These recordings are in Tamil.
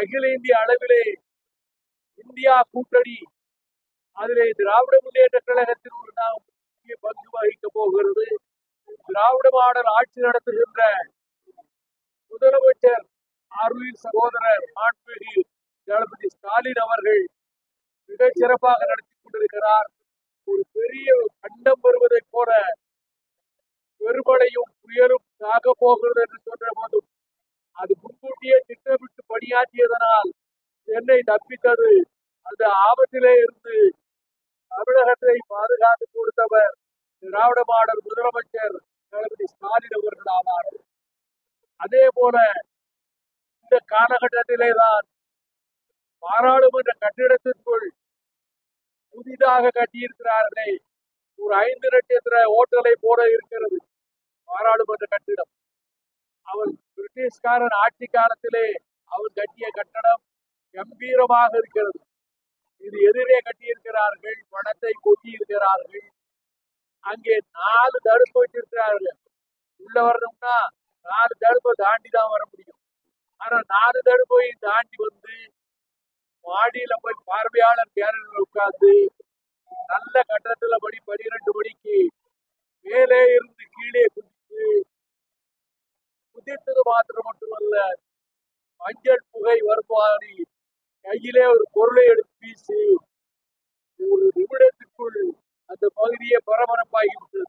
அகில இந்திய அளவிலே இந்தியா கூட்டணி அதிலே திராவிட முன்னேற்ற கழகத்தில் ஒரு நாம் முக்கிய பங்கு வகிக்க போகிறது திராவிட மாடல் ஆட்சி நடத்துகின்ற முதலமைச்சர் அருளின் சகோதரர் மாண்புமிகு தளபதி ஸ்டாலின் அவர்கள் மிகச் சிறப்பாக நடத்தி கொண்டிருக்கிறார் ஒரு பெரிய கண்டம் வருவதைப் போல பெருமழையும் புயலும் தாக போகிறது என்று சொன்ன போதும் அது முன்கூட்டியே திட்டமிட்டு பணியாற்றியதனால் சென்னை தப்பித்தது அந்த ஆபத்திலே இருந்து தமிழகத்தை பாதுகாத்து கொடுத்தவர் திராவிட மாடல் முதலமைச்சர் தளபதி ஸ்டாலின் அவர்கள் ஆவார் அதே போல இந்த காலகட்டத்திலே தான் பாராளுமன்ற கட்டிடத்திற்குள் புதிதாக கட்டியிருக்கிறார்களே ஒரு ஐந்து நட்சத்திர ஓட்டலை போல இருக்கிறது பாராளுமன்ற கட்டிடம் அவர் பிரிட்டிஷ்காரன் ஆட்சி காலத்திலே அவர் கட்டிய கட்டடம் கம்பீரமாக இருக்கிறது இது எதிரே கட்டியிருக்கிறார்கள் பணத்தை கொட்டி இருக்கிறார்கள் அங்கே நாலு தடுப்பு வச்சிருக்கிறார்கள் உள்ள வரணும்னா நாலு தடுப்பை தாண்டி தான் வர முடியும் ஆனா நாலு தடுப்பையும் தாண்டி வந்து மாடியில போய் பார்வையாளர் கேரளில் உட்கார்ந்து நல்ல கட்டத்துல படி பனிரெண்டு மணிக்கு மேலே இருந்து கீழே குதித்து குதித்தது மாத்திரம் மட்டுமல்ல மஞ்சள் புகை வருமாறி கையிலே ஒரு பொருளை எடுத்து வீசி ஒரு நிமிடத்திற்குள் அந்த பகுதியே பரபரப்பாகிவிட்டது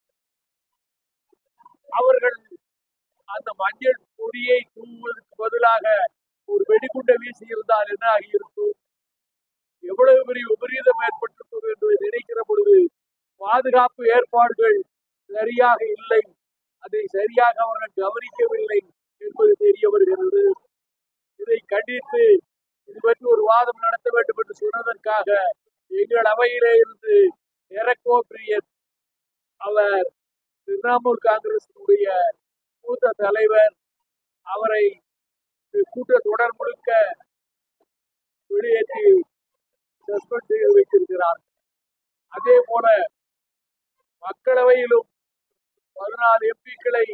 அவர்கள் அந்த மஞ்சள் பொடியை தூவுவதற்கு பதிலாக ஒரு வெடிகுண்டை வீசி இருந்தால் என்ன ஆகியிருக்கும் எவ்வளவு பெரிய விபரீதம் ஏற்பட்டிருக்கும் என்று நினைக்கிற பொழுது பாதுகாப்பு ஏற்பாடுகள் சரியாக இல்லை அதை சரியாக அவர்கள் கவனிக்கவில்லை என்பது தெரிய வருகிறது இதை கண்டித்து இது பற்றி ஒரு வாதம் நடத்த வேண்டும் என்று சொன்னதற்காக எங்கள் அவையிலே இருந்து எரக்கோ பிரியன் அவர் திரிணாமுல் காங்கிரசினுடைய மூத்த தலைவர் அவரை கூட்ட தொடர் முழுக்க வெளியேற்றி சஸ்பெண்ட் செய்து வைத்திருக்கிறார் அதே போல மக்களவையிலும் பதினாறு எம்பிக்களை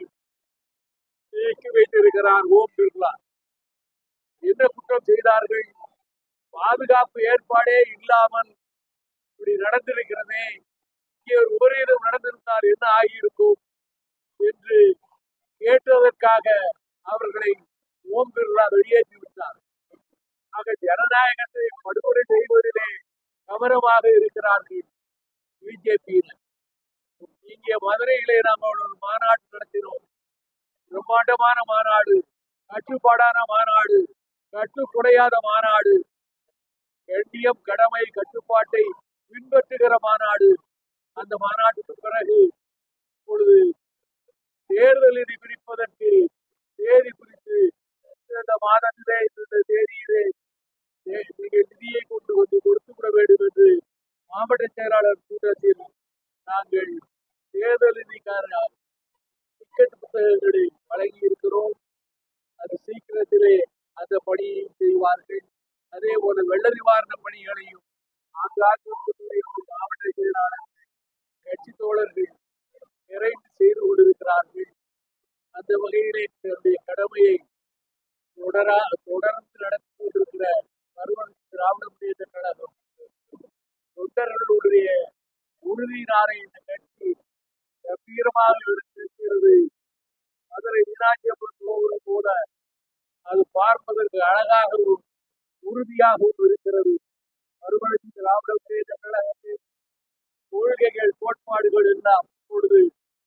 நீக்கி வைத்திருக்கிறார் ஓம் பிர்லா என்ன குற்றம் செய்தார்கள் பாதுகாப்பு ஏற்பாடே இல்லாமல் இப்படி நடந்திருக்கிறதே இங்கே ஒரு விபரீதம் நடந்திருந்தால் என்ன ஆகியிருக்கும் என்று கேட்டதற்காக அவர்களை ஓம் பிர்லா வெளியேற்றி விட்டார் ஆக ஜனநாயகத்தை படுகொலை செய்வதிலே கவனமாக இருக்கிறார்கள் பிஜேபியினர் இங்கே மதுரையிலே நாம் ஒரு மாநாடு நடத்தினோம் பிரம்மாண்டமான மாநாடு கட்டுப்பாடான மாநாடு கட்டுக்குடையாத மாநாடு கண்ணியம் கடமை கட்டுப்பாட்டை பின்பற்றுகிற மாநாடு அந்த மாநாட்டுக்கு பிறகு இப்பொழுது தேர்தலில் பிரிப்பதற்கு தேதி குறித்து இந்த மாதத்திலே இந்த தேதியிலே தே- நீங்கள் நிதியை கொண்டு வந்து கொடுத்துவிட வேண்டும் என்று மாவட்ட செயலாளர் கூட்டத்தில் நாங்கள் தேர்தல் நிதிக்கான டிக்கெட் புத்தகங்களை வழங்கி இருக்கிறோம் அது சீக்கிரத்திலே அந்த பணியை செய்வார்கள் அதே போல வெள்ள நிவாரண பணிகளையும் ஆங்காங்கு இருக்கக்கூடிய மாவட்ட செயலாளர்கள் கட்சி தோழர்கள் நிறைந்து செய்து கொண்டிருக்கிறார்கள் அந்த வகையிலே தன்னுடைய கடமையை தொடரா தொடர்ந்து நடத்தி கொண்டிருக்கிற பருவன் திராவிட முன்னேற்ற கழகம் தொண்டர்களுடைய உறுதியினாலே இந்த கட்சி கம்பீரமாக இருக்கிறது மதுரை மீனாட்சி அம்மன் கோவில் போல அது பார்ப்பதற்கு அழகாகவும் உறுதியாகவும் இருக்கிறது மறுமலர்ச்சி திராவிட முன்னேற்ற கழகத்தின் கொள்கைகள் கோட்பாடுகள் எல்லாம் இப்பொழுது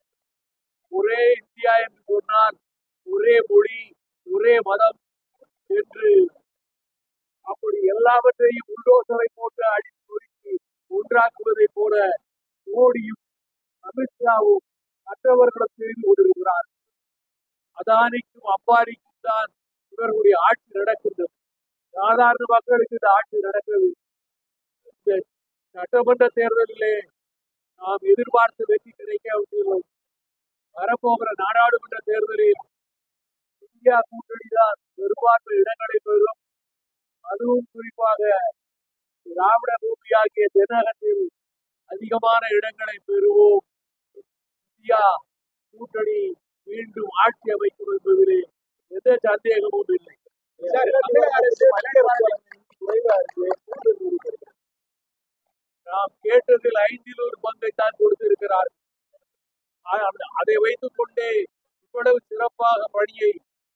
ஒரே இந்தியா என்று சொன்னால் ஒரே மொழி ஒரே மதம் என்று அப்படி எல்லாவற்றையும் உள்ளோசலை போட்டு அடித்து நொறுக்கி ஒன்றாக்குவதைப் போல மோடியும் அமித்ஷாவும் மற்றவர்களும் செய்து கொண்டிருக்கிறார் அதானிக்கும் அம்பானிக்கும் தான் இவர்களுடைய ஆட்சி நடக்கின்றது சாதாரண மக்களுக்கு இந்த ஆட்சி நடக்கவில்லை இந்த சட்டமன்ற தேர்தலிலே நாம் எதிர்பார்த்த வெற்றி கிடைக்கவில்லை வரப்போகிற நாடாளுமன்ற தேர்தலில் இந்தியா கூட்டணி தான் பெரும்பான்மை இடங்களை பெறும் அதுவும் குறிப்பாக திராவிட பூமியாகிய தென்னகத்தில் அதிகமான இடங்களை பெறுவோம் இந்தியா கூட்டணி மீண்டும் ஆட்சி அமைக்கும் என்பதிலே எந்த சந்தேகமும் இல்லை சார், தமிழக அரசு மகளிர் குறைவா இருக்கு நாம் கேட்டதில் ஐந்தில் ஒரு பங்கை தான் கொடுத்திருக்கிறார் ஆ- அந்த- அதை வைத்துக் கொண்டே இவ்வளவு சிறப்பாக பணியை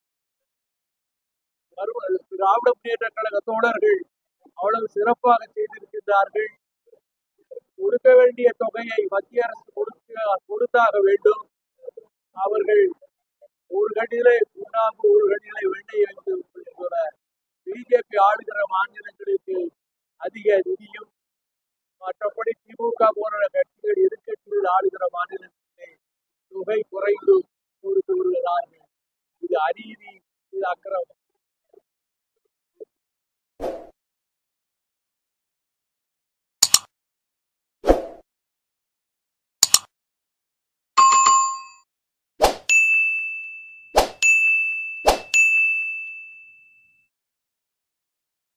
மறு- திராவிட முன்னேற்ற கழக தோழர்கள் அவ்வளவு சிறப்பாக செய்திருக்கின்றார்கள் கொடுக்க வேண்டிய தொகையை மத்திய அரசு கொடுக்க கொடுத்தாக வேண்டும் அவர்கள் ஒரு கண்ணிலே சுண்ணாம்பு ஒரு கண்ணிலே வெண்ணெய் வைத்து போல பிஜேபி ஆளுகிற மாநிலங்களுக்கு அதிக நிதியும் மற்றபடி திமுக போன்ற கட்சிகள் எதிர்கட்சிகள் ஆளுகிற மாநிலத்திலே தொகை குறைந்து கொடுத்து வருகிறார்கள் இது அநீதி இது அக்கிரமம்